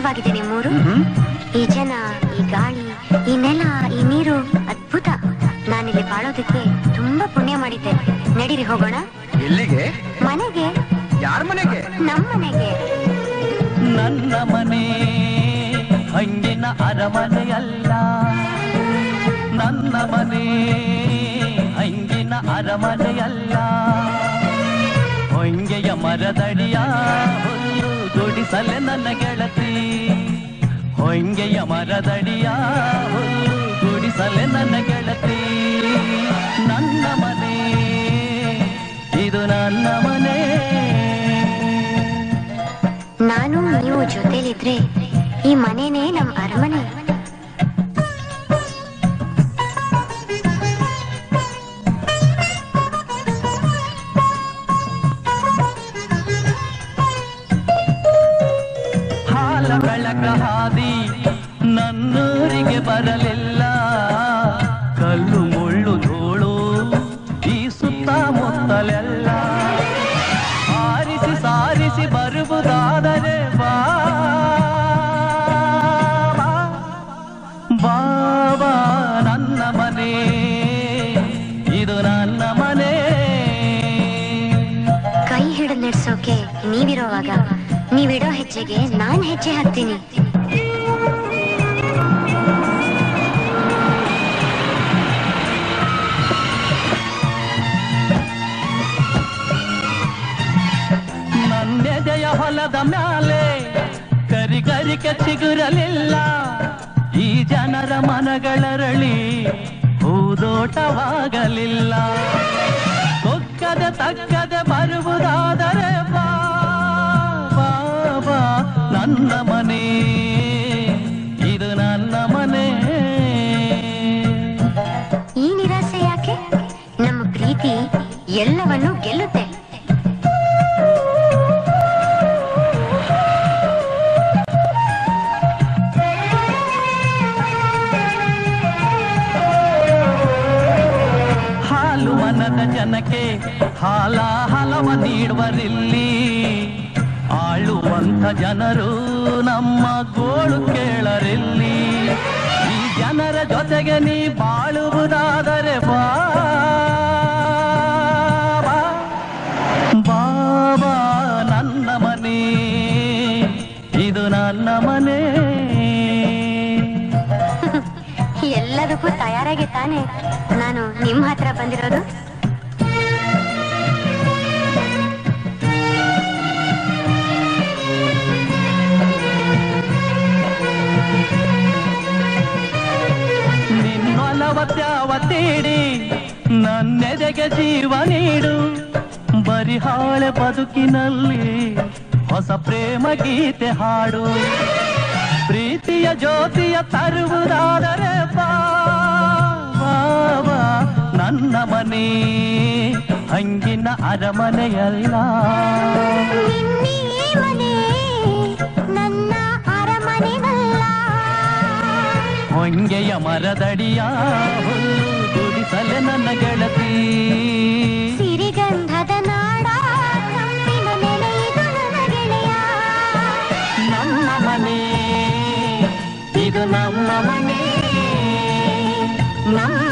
ಅದ್ಭುತವಾಗಿದೆ ನಿಮ್ಮೂರು ಈ ಜನ ಈ ಗಾಳಿ ಈ ನೆಲ ಈ ನೀರು ಅದ್ಭುತ ನಾನಿಲ್ಲಿ ಬಾಳೋದಕ್ಕೆ ತುಂಬಾ ಪುಣ್ಯ ಮಾಡಿದ್ದೆ ನಡೀರಿ ಹೋಗೋಣ ಎಲ್ಲಿಗೆ ಮನೆಗೆ ಯಾರ ಮನೆಗೆ ನಮ್ಮ ಮನೆಗೆ ನನ್ನ ಮನೆ ಹಂಗಿನ ಅರಮನೆಯಲ್ಲ ನನ್ನ ಮನೆ ಹಂಗಿನ ಅರಮನೆಯಲ್ಲ ಹೊಂಗೆಯ ಮರದಡಿಯ ಹುಲ್ಲು ಗುಡಿಸಲೆ ನನ್ನ ಗೆಳತಿ ಹೊಂಗೆಯ ಮರದಡಿಯ ಹುಲ್ಲು ಗುಡಿಸಲೆ ನನ್ನ ಗೆಳತಿ ನನ್ನ ಮನೆ ಇದು ನನ್ನ ಮನೆ ನಾನು ನೀವು ಜೊತೆಲಿದ್ರೆ ಈ ಮನೆನೇ ನಮ್ ಅರಮನೆ ಹಾಲ ಬೆಳಕ ಹಾದಿ ನನ್ನೂರಿಗೆ ಬರಲಿಲ್ಲ ಕಲ್ಲು ಮುಳ್ಳು ಧೂಳು ಈ ಸುತ್ತಮುತ್ತಲೆಲ್ಲ ಆರಿಸಿ ಸಾರಿಸಿ ಬರುವುದಾದರೆ ಬಾ ಬಾ, ಬಾಬಾ ನನ್ನ ಮನೆ ಇದು ನನ್ನ ಮನೆ ಕೈ ಹಿಡಿದು ನಡೆಸೋಕೆ ನೀವಿರೋವಾಗ ನೀವಿಡೋ ಹೆಜ್ಜೆಗೆ ನಾನ್ ಹೆಜ್ಜೆ ಹಾಕ್ತೀನಿ ನನ್ನೆದೆಯ ಹೊಲದ ಮ್ಯಾಲೆ ಕರಿ ಕರಿಕೆ ಚಿಗುರಲಿಲ್ಲ ಈ ಜನರ ಮನಗಳರಳಿ ಹೂದೋಟವಾಗಲಿಲ್ಲ ಕೊಕ್ಕದೆ ತಕ್ಕದೆ ಬರುವುದಾದರೆ ಬಾ ಬಾ, ಬಾ ನನ್ನ ಮನೆ ಇದು ನನ್ನ ಮನೆ ಈ ನಿರಾಸೆ ಯಾಕೆ ನಮ್ಮ ಪ್ರೀತಿ ಎಲ್ಲವನ್ನೂ ಗೆಲ್ಲುತ್ತೆ ಹಾಲು ಮನದ ಜನಕ್ಕೆ ಹಾಲ ಹಲವ ನೀಡುವರಿಲ್ಲಿ ಆಳುವಂಥ ಜನರು ನಮ್ಮ ಗೋಳು ಕೇಳರಿಲ್ಲಿ ಈ ಜನರ ಜೊತೆಗೆ ನೀ ಬಾಳುವುದಾದರೆ ಬಾ ಬಾ, ಬಾಬಾ ನನ್ನ ಮನೆ ಇದು ನನ್ನ ಮನೆ ಎಲ್ಲದಕ್ಕೂ ತಯಾರಾಗಿ ತಾನೆ ನಾನು ನಿಮ್ಮ ಹತ್ರ ಬಂದಿರೋದು ನಿನ್ನೊಲವ ತ್ಯಾವ ತೀಡಿ ನನ್ನೆದೆಗೆ ಜೀವ ನೀಡು ಬರಿಹಾಳೆ ಬದುಕಿನಲ್ಲಿ ಹೊಸ ಪ್ರೇಮ ಗೀತೆ ಹಾಡು ಪ್ರೀತಿಯ ಜ್ಯೋತಿಯ ತರುವುದಾದರೆ ಬಾ ಬಾ, ಬಾ, ನನ್ನ ಮನೆ ಹಂಗಿನ ಅರಮನೆಯಲ್ಲ ನಿನ್ನೀ ಮನೆ ನನ್ನ ಅರಮನೆವಲ್ಲ ಹೊಂಗೆಯ ಮರದಡಿಯ ಹುಲ್ಲು ಗುಡಿಸಲೆ ನನ್ನ ಗೆಳತಿ ಸಿರಿಗಂಧದ ನಾಡ ತಂಪಿನ ನೆನೆಯಿದು ನನ್ನ ಗೆಳೆಯ ನಮ್ಮ ಮನೆ ಇದು ನಮ್ಮ ಮನೆ ನಮ್ಮ